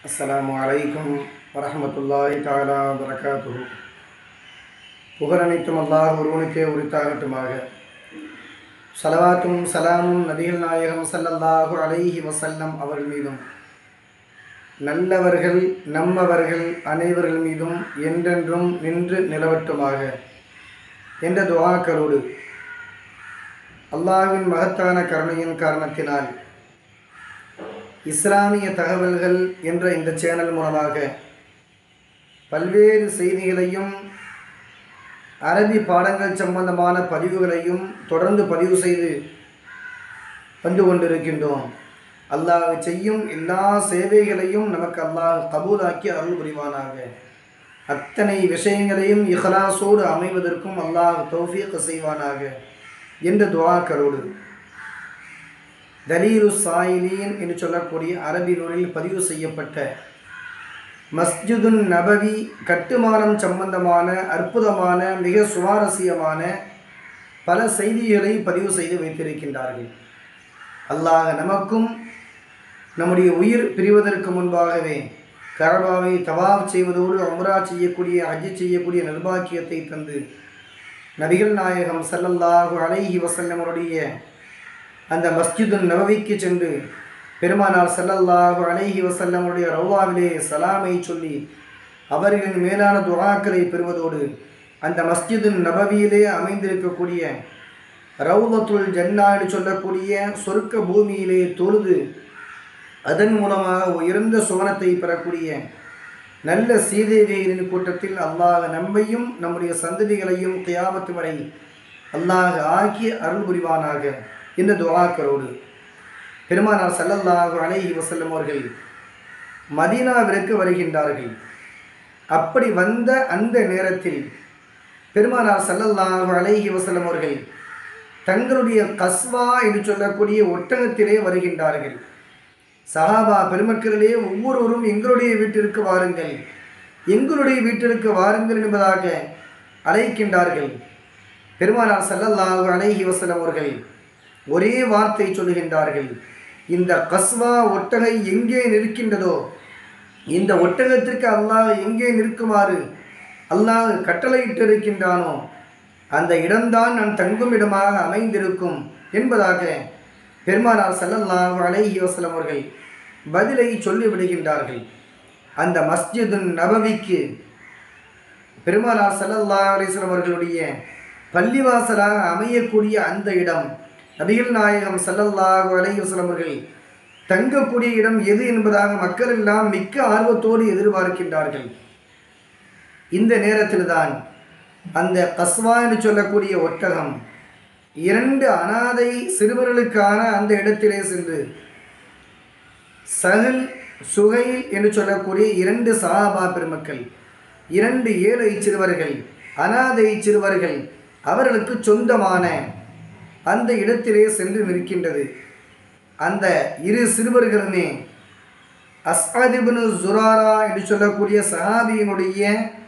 அஸ்ஸலாமு அலைக்கும் வரஹ்மத்துல்லாஹி தஆலா வரகாத்துஹு புகழனைத்தும் அல்லாஹ் ஒருவனுக்கே உரித்தாகட்டுமாக சலவாத்தும் சலாமும் நபிகள் நாயகம் ஸல்லல்லாஹு அலைஹி வஸல்லம் அவர்கள் மீதும் நல்லவர்கள் நம்மவர்கள் அனைவர்கள் மீதும் என்றென்றும் நின்று நிலவட்டுமாக என்ற துஆக்களோடு அல்லாஹ்வின் மகத்தான கருணையின் காரணத்தினால் இஸ்லாமிய தகவல்கள் என்ற இந்த சேனல் மூலமாக பல்வேறு செய்திகளையும் அரபி பாடங்கள் சம்பந்தமான பதிவுகளையும் தொடர்ந்து பதிவு செய்து வந்து கொண்டிருக்கின்றோம் அல்லாஹ் செய்யும் எல்லா சேவைகளையும் நமக்கு அல்லாஹ் கபூலாக்கி அருள் புரிவானாக அத்தனை விஷயங்களையும் இஹ்லாஸோடு அமைவதற்கும் அல்லாஹ் தௌஃபீக் செய்வானாக என்ற துவாக்கரோடு தலீலு சாயிலீன் என்று சொல்லக்கூடிய அரபி நூலில் பதிவு செய்யப்பட்ட மஸ்ஜிதுன் நபவி கட்டுமானம் சம்பந்தமான அற்புதமான மிக சுவாரஸ்யமான பல செய்திகளை பதிவு செய்து வைத்திருக்கின்றார்கள் அல்லாஹ் நமக்கும் நம்முடைய உயிர் பிரிவதற்கு முன்பாகவே கரபாவை தவாப் செய்வதோடு அம்ரா செய்யக்கூடிய ஹஜ்ஜி செய்யக்கூடிய நிர்பாக்கியத்தை தந்து நபிகள் நாயகம் ஸல்லல்லாஹு அலைஹி வஸல்லமருடைய அந்த மஸ்ஜிதுன் நபவிக்கு சென்று பெருமானார் ஸல்லல்லாஹு அலைஹி வஸல்லமுடைய ரவுவாவிலே சலாமை சொல்லி அவர்களின் மேலான துஆக்களை பெறுவதோடு அந்த மஸ்ஜிதுன் நபவியிலே அமைந்திருக்கக்கூடிய ரவுலத்துல் ஜன்னா என்று சொல்லக்கூடிய சொர்க்க பூமியிலே தொழுது அதன் மூலமாக உயர்ந்த சுவனத்தை பெறக்கூடிய நல்ல சீதேவியரின் கூட்டத்தில் அல்லாஹ் நம்மையும் நம்முடைய சந்ததிகளையும் கியாமத்து வரை அல்லாஹ் ஆக்கி அருள் புரிவானாக இந்த துவாக்களோடு பெருமானார் ஸல்லல்லாஹு அலைஹி வஸல்லம் அவர்கள் மதீனாவிற்கு வருகின்றார்கள் அப்படி வந்த அந்த நேரத்தில் பெருமானார் ஸல்லல்லாஹு அலைஹி வஸல்லம் அவர்கள் தங்களுடைய கஸ்வா என்று சொல்லக்கூடிய ஒட்டகத்திலே வருகின்றார்கள் சஹாபா பெருமக்களிலே ஒவ்வொருவரும் எங்களுடைய வீட்டிற்கு வாருங்கள் எங்களுடைய வீட்டிற்கு வாருங்கள் என்பதாக அழைக்கின்றார்கள் பெருமானார் ஸல்லல்லாஹு அலைஹி வஸல்லம் அவர்கள் ஒரே வார்த்தை சொல்லுகின்றார்கள் இந்த கஸ்வா ஒட்டகை எங்கே நிற்கின்றதோ இந்த ஒட்டகத்திற்கு அல்லாஹ் எங்கே நிற்குமாறு அல்லாஹ் கட்டளையிட்டு இருக்கின்றானோ அந்த இடம்தான் நான் தங்கும் இடமாக அமைந்திருக்கும் என்பதாக பெருமானார் ஸல்லல்லாஹு அலைஹி வஸல்லம் அவர்கள் பதிலை சொல்லிவிடுகின்றார்கள் அந்த மஸ்ஜிதுன் நபவிக்கு பெருமானார் ஸல்லல்லாஹு அலைஹி வஸல்லம் அவர்களுடைய பள்ளிவாசலாக அமையக்கூடிய அந்த இடம் நபிகள் நாயகம் ஸல்லல்லாஹு அலைஹி வஸல்லம் அவர்கள் தங்கக்கூடிய இடம் எது என்பதாக மக்கள் எல்லாம் மிக்க ஆர்வத்தோடு எதிர்பார்க்கின்றார்கள் இந்த நேரத்தில்தான் அந்த கஸ்வா என்று சொல்லக்கூடிய ஒட்டகம் இரண்டு அனாதை சிறுவர்களுக்கான அந்த இடத்திலே சென்று சஹல் சுகைல் என்று சொல்லக்கூடிய இரண்டு சஹாபா பெருமக்கள் இரண்டு ஏழை சிறுவர்கள் அனாதை சிறுவர்கள் அவர்களுக்கு சொந்தமான அந்த இடத்திலே சென்று நிற்கின்றது அந்த இரு சிறுவர்களுமே அஸ்ஆதிபுனு ஜுராரா என்று சொல்லக்கூடிய சஹாபியினுடைய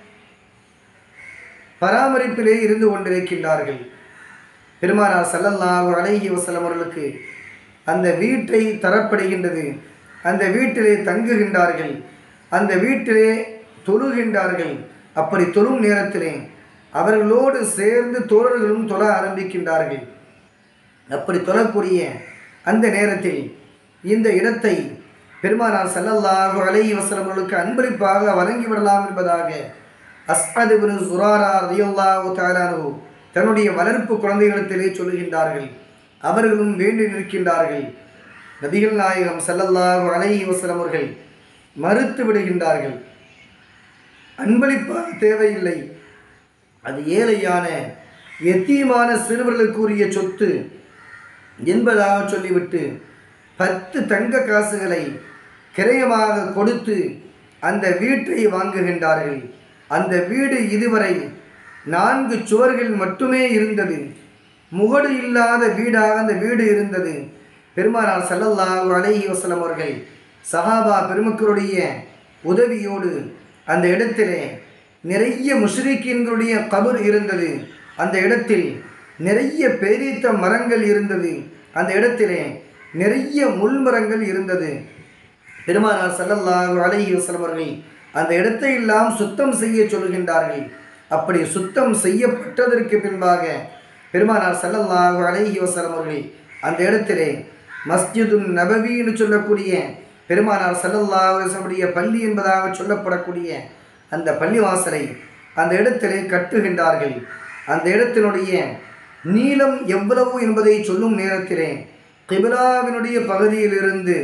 பராமரிப்பிலே இருந்து கொண்டிருக்கின்றார்கள் பெருமானார் ஸல்லல்லாஹு அலைஹி வஸல்லம் அவர்களுக்கு அந்த வீட்டை தரப்படுகின்றது அந்த வீட்டிலே தங்குகின்றார்கள் அந்த வீட்டிலே தொழுகின்றார்கள் அப்படி தொழும் நேரத்திலே அவர்களோடு சேர்ந்து தோழர்களும் தொழ ஆரம்பிக்கின்றார்கள் அப்படி தொழக்கூடிய அந்த நேரத்தில் இந்த இடத்தை பெருமானார் ஸல்லல்லாஹு அலைஹி வஸல்லம் அவர்களுக்கு அன்பளிப்பாக வழங்கிவிடலாம் என்பதாக அஸ்அத் இப்னு சுராரா ரலியல்லாஹு தஆலாஹு தன்னுடைய வளர்ப்பு குழந்தைகளிடத்திலே சொல்லுகின்றார்கள் அவர்களும் வேண்டி நிற்கின்றார்கள் நபிகள் நாயகம் ஸல்லல்லாஹு அலைஹி வஸல்லம் அவர்கள் மறுத்து விடுகின்றார்கள் அன்பளிப்பாக தேவையில்லை அது ஏழையான எத்தியமான சிறுவர்களுக்குரிய சொத்து என்பதாக சொல்லிவிட்டு பத்து தங்க காசுகளை கிரயமாக கொடுத்து அந்த வீட்டை வாங்குகின்றார்கள் அந்த வீடு இதுவரை நான்கு சுவர்கள் மட்டுமே இருந்தது முகடு இல்லாத வீடாக அந்த வீடு இருந்தது பெருமானார் ஸல்லல்லாஹு அலைஹி வஸல்லம் அவர்கள் சஹாபா பெருமக்களுடைய உதவியோடு அந்த இடத்திலே நிறைய முஷ்ரிக்கின்களுடைய கபர் இருந்தது அந்த இடத்தில் நிறைய பேரீத்த மரங்கள் இருந்தது அந்த இடத்திலே நிறைய முள்மரங்கள் இருந்தது பெருமானார் ஸல்லல்லாஹு அலைஹி வஸல்லம் அவர்கள் அந்த இடத்தை எல்லாம் சுத்தம் செய்ய சொல்கின்றார்கள் அப்படி சுத்தம் செய்யப்பட்டதற்கு பின்பாக பெருமானார் ஸல்லல்லாஹு அலைஹி வஸல்லம் அவர்கள் அந்த இடத்திலே மஸ்ஜிதுன் நபவி என்று சொல்லக்கூடிய பெருமானார் ஸல்லல்லாஹு அலைஹி வஸல்லம் பள்ளி என்பதாக சொல்லப்படக்கூடிய அந்த பள்ளிவாசலை அந்த இடத்திலே கட்டுகின்றார்கள் அந்த இடத்தினுடைய நீளம் எவ்வளவு என்பதை சொல்லும் நேரத்திலே கிபிலாவினுடைய பகுதியிலிருந்து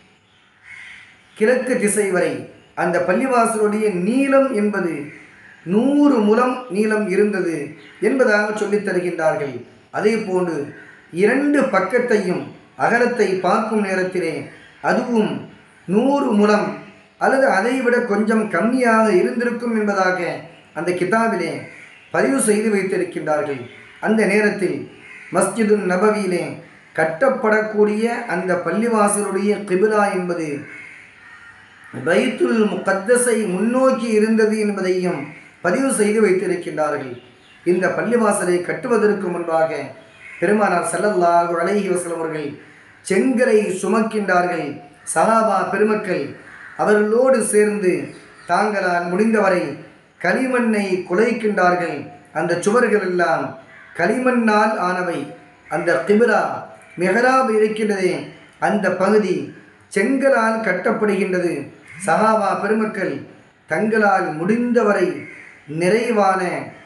கிழக்கு திசை வரை அந்த பள்ளிவாசலுடைய நீளம் என்பது நூறு முலம் நீளம் இருந்தது என்பதாக சொல்லித் தருகின்றார்கள் அதே போன்று இரண்டு பக்கத்தையும் அகலத்தை பார்க்கும் நேரத்திலே அதுவும் நூறு முலம் அல்லது அதைவிட கொஞ்சம் கம்மியாக இருந்திருக்கும் என்பதாக அந்த கிதாபிலே பதிவு செய்து வைத்திருக்கின்றார்கள் அந்த நேரத்தில் மஸ்ஜிதுன் நபவியிலே கட்டப்படக்கூடிய அந்த பள்ளிவாசலுடைய கிபிலா என்பது பைத்துல் முகத்தஸை முன்னோக்கி இருந்தது என்பதையும் பதிவு செய்து வைத்திருக்கின்றார்கள் இந்த பள்ளிவாசலை கட்டுவதற்கு முன்பாக பெருமானார் ஸல்லல்லாஹு அலைஹி வஸல்லம் அவர்கள் செங்கலை சுமக்கின்றார்கள் சஹாபா பெருமக்கள் அவர்களோடு சேர்ந்து தாங்களால் முடிந்தவரை களிமண்ணை குலைக்கின்றார்கள் அந்த சுவர்கள் எல்லாம் களிமண்ணால் ஆனவை அந்த கிபிரா மெஹராப் இருக்கின்றதே அந்த பகுதி செங்கலால் கட்டப்படுகின்றது சஹாபா பெருமக்கள் தங்களால் முடிந்தவரை நிறைவான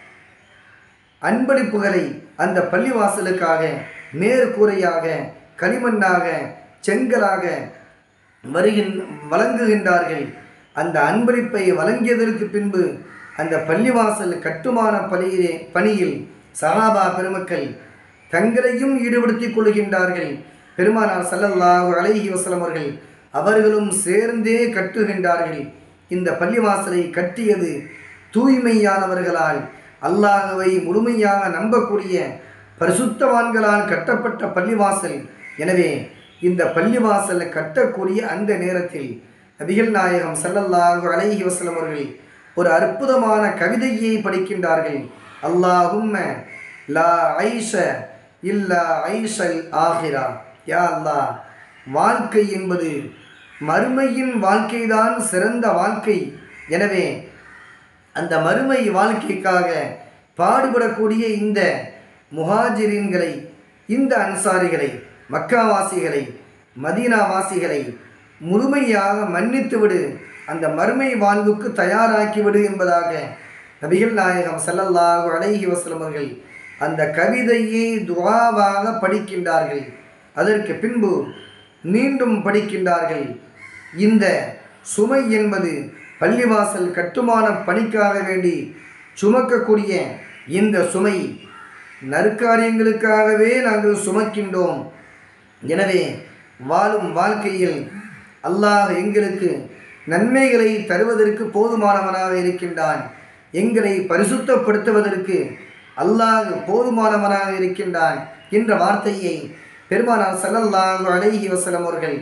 அன்பளிப்புகளை அந்த பள்ளிவாசலுக்காக மேற்கூரையாக களிமண்ணாக செங்கலாக வருகின் வழங்குகின்றார்கள் அந்த அன்பளிப்பை வழங்கியதற்கு பின்பு அந்த பள்ளிவாசல் கட்டுமான பணியிலே பணியில் சஹாபா பெருமக்கள் தங்களையும் ஈடுபடுத்திக் கொள்கின்றார்கள் பெருமானார் ஸல்லல்லாஹு அலைஹி வஸல்லம் அவர்கள் அவர்களும் சேர்ந்தே கட்டுகின்றார்கள் இந்த பள்ளிவாசலை கட்டியது தூய்மையானவர்களால் அல்லாஹுவை முழுமையாக நம்பக்கூடிய பரிசுத்தவான்களால் கட்டப்பட்ட பள்ளிவாசல் எனவே இந்த பள்ளிவாசலை கட்டக்கூடிய அந்த நேரத்தில் நபிகள் நாயகம் ஸல்லல்லாஹு அலைஹி வஸல்லம் அவர்கள் ஒரு அற்புதமான கவிதையை படிக்கின்றார்கள் அல்லாஹும்ம லா ஐஷ இல்லா ஐஷல் ஆஹிரா யா அல்லாஹ் வாழ்க்கை என்பது மறுமையின் வாழ்க்கைதான் சிறந்த வாழ்க்கை எனவே அந்த மறுமை வாழ்க்கைக்காக பாடுபடக்கூடிய இந்த முஹாஜிரின்களை இந்த அன்சாரிகளை மக்காவாசிகளை மதீனாவாசிகளை முழுமையாக மன்னித்துவிடு அந்த மறுமை வாழ்வுக்கு தயாராக்கிவிடு என்பதாக நபிகள் நாயகம் ஸல்லல்லாஹு அலைஹி வஸல்லம் அவர்கள் அந்த கவிதையை துவாவாக படிக்கின்றார்கள் அதற்கு பின்பு மீண்டும் படிக்கின்றார்கள் இந்த சுமை என்பது பள்ளிவாசல் கட்டுமான பணிக்காக வேண்டி சுமக்கக்கூடிய இந்த சுமை நற்காரியங்களுக்காகவே நாங்கள் சுமக்கின்றோம் எனவே வாழும் வாழ்க்கையில் அல்லாஹ் எங்களுக்கு நன்மைகளை தருவதற்கு போதுமானவனாக இருக்கின்றான் எங்களை பரிசுத்தப்படுத்துவதற்கு அல்லாஹ் போதுமானவனாக இருக்கின்றான் என்ற வார்த்தையை பெருமானார் ஸல்லல்லாஹு அலைஹி வஸல்லம் அவர்கள்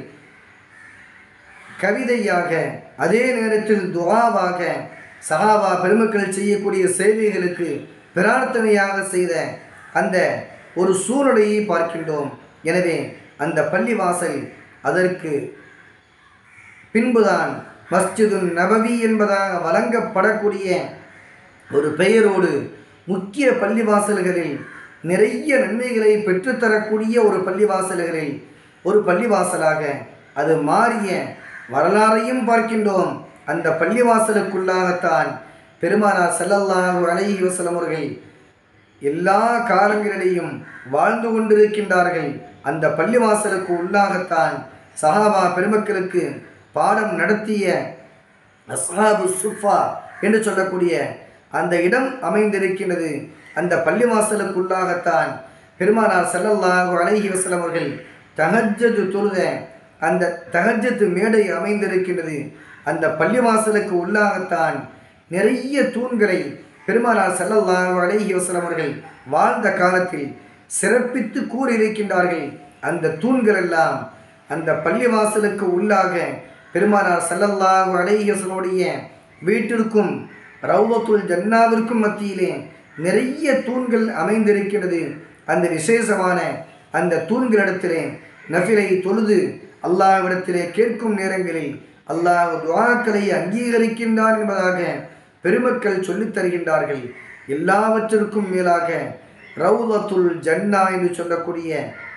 கவிதையாக அதே நேரத்தில் துஆவாக சஹாபா பெருமக்கள் செய்யக்கூடிய சேவைகளுக்கு பிரார்த்தனையாக செய்த அந்த ஒரு சூழ்நிலையை பார்க்கின்றோம் எனவே அந்த பள்ளிவாசல் அதற்கு பின்புதான் மஸ்ஜிதுன் நபவி என்பதாக வழங்கப்படக்கூடிய ஒரு பெயரோடு முக்கிய பள்ளிவாசல்களில் நிறைய நன்மைகளை பெற்றுத்தரக்கூடிய ஒரு பள்ளிவாசல்களில் ஒரு பள்ளிவாசலாக அது மாறிய வரலாறையும் பார்க்கின்றோம் அந்த பள்ளிவாசலுக்குள்ளாகத்தான் பெருமானார் ஸல்லல்லாஹு அலைஹி வஸல்லம் அவர்கள் எல்லா காலங்களிலேயும் வாழ்ந்து கொண்டிருக்கின்றார்கள் அந்த பள்ளிவாசலுக்கு உள்ளாகத்தான் சஹாபா பெருமக்களுக்கு பாடம் நடத்திய அஸ்ஹாபு சுஃபா என்று சொல்லக்கூடிய அந்த இடம் அமைந்திருக்கின்றது அந்த பள்ளிவாசலுக்குள்ளாகத்தான் பெருமானார் ஸல்லல்லாஹு அலைஹி வஸல்லம் அவர்கள் தஹஜ்ஜது தொழுத அந்த தஹஜ்ஜத்து மேடை அமைந்திருக்கின்றது அந்த பள்ளிவாசலுக்கு உள்ளாகத்தான் நிறைய தூண்களை பெருமானார் ஸல்லல்லாஹு அலைஹி வஸல்லம் அவர்கள் வாழ்ந்த காலத்தில் சிறப்பித்து கூறியிருக்கின்றார்கள் அந்த தூண்கள் எல்லாம் அந்த பள்ளிவாசலுக்கு உள்ளாக பெருமானார் ஸல்லல்லாஹு அலைஹி வஸல்லமுடைய வீட்டிற்கும் ரௌவத்துல் ஜன்னாவிற்கும் மத்தியிலே நிறைய தூண்கள் அமைந்திருக்கிறது அந்த விசேஷமான அந்த தூண்களிடத்திலே நஃபிலை தொழுது அல்லாஹ்விடத்திலே கேட்கும் நேரங்களில் அல்லாஹ் துவாக்களை அங்கீகரிக்கின்றான் என்பதாக பெருமக்கள் சொல்லித் தருகின்றார்கள் எல்லாவற்றிற்கும் மேலாக ரவுதத்துல் ஜன்னா என்று சொல்லக்கூடிய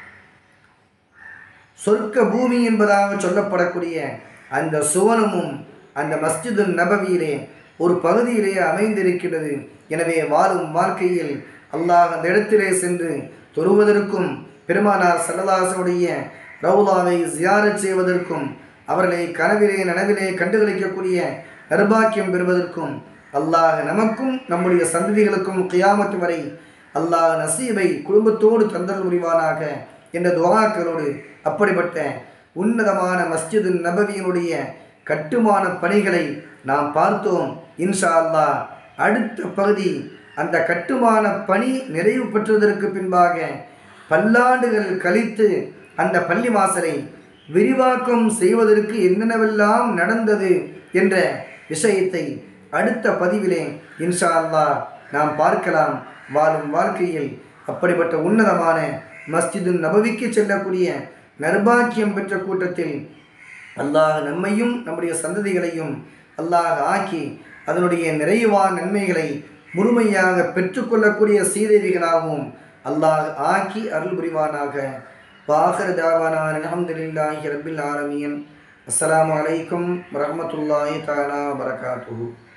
சொர்க்க பூமி என்பதாக சொல்லப்படக்கூடிய அந்த சுவனமும் அந்த மஸ்ஜிது நபவியிலே ஒரு பகுதியிலே அமைந்திருக்கிறது எனவே வாழும் வாழ்க்கையில் அல்லாஹ் அந்த இடத்திலே சென்று தொழுவதற்கும் பெருமானார் சல்லதாசனுடைய ரவுலாவை ஜியாரச் செய்வதற்கும் அவர்களை கனவிலே நனவிலே கண்டுகளிக்கக்கூடிய நர்பாக்கியம் பெறுவதற்கும் அல்லாஹ் நமக்கும் நம்முடைய சந்ததிகளுக்கும் கியாமத்து வரை அல்லாஹ் நசீபை குடும்பத்தோடு தந்தல் புரிவானாக என்ற துவாக்களோடு அப்படிப்பட்ட உன்னதமான மஸ்ஜிது நபவியினுடைய கட்டுமான பணிகளை நாம் பார்த்தோம் இன்ஷா அல்லாஹ் அடுத்த பகுதி அந்த கட்டுமான பணி நிறைவு பெற்றதற்கு பின்பாக பல்லாண்டுகள் கழித்து அந்த பள்ளி வாசலை விரிவாக்கம் செய்வதற்கு என்னென்னவெல்லாம் நடந்தது என்ற விஷயத்தை அடுத்த பதிவிலே இன்ஷா அல்லாஹ் நாம் பார்க்கலாம் வாழும் வாழ்க்கையில் அப்படிப்பட்ட உன்னதமான மஸ்ஜிது நபவிக்கு செல்லக்கூடிய நர்பாக்கியம் பெற்ற கூட்டத்தில் அல்லாஹ் நம்மையும் நம்முடைய சந்ததிகளையும் அல்லாஹ் ஆக்கி அதனுடைய நிறைவான நன்மைகளை முழுமையாக பெற்றுக்கொள்ளக்கூடிய சீதேவிகளாகவும் அல்லாஹ் ஆக்கி அருள் புரிவானாக வாஹர் தாவானான் அலமதுல்லாஹி ரபில் ஆலமீன் அஸ்ஸலாமு அலைக்கும் வரஹ்மத்துல்லாஹி தஆலா வரகாத்துஹு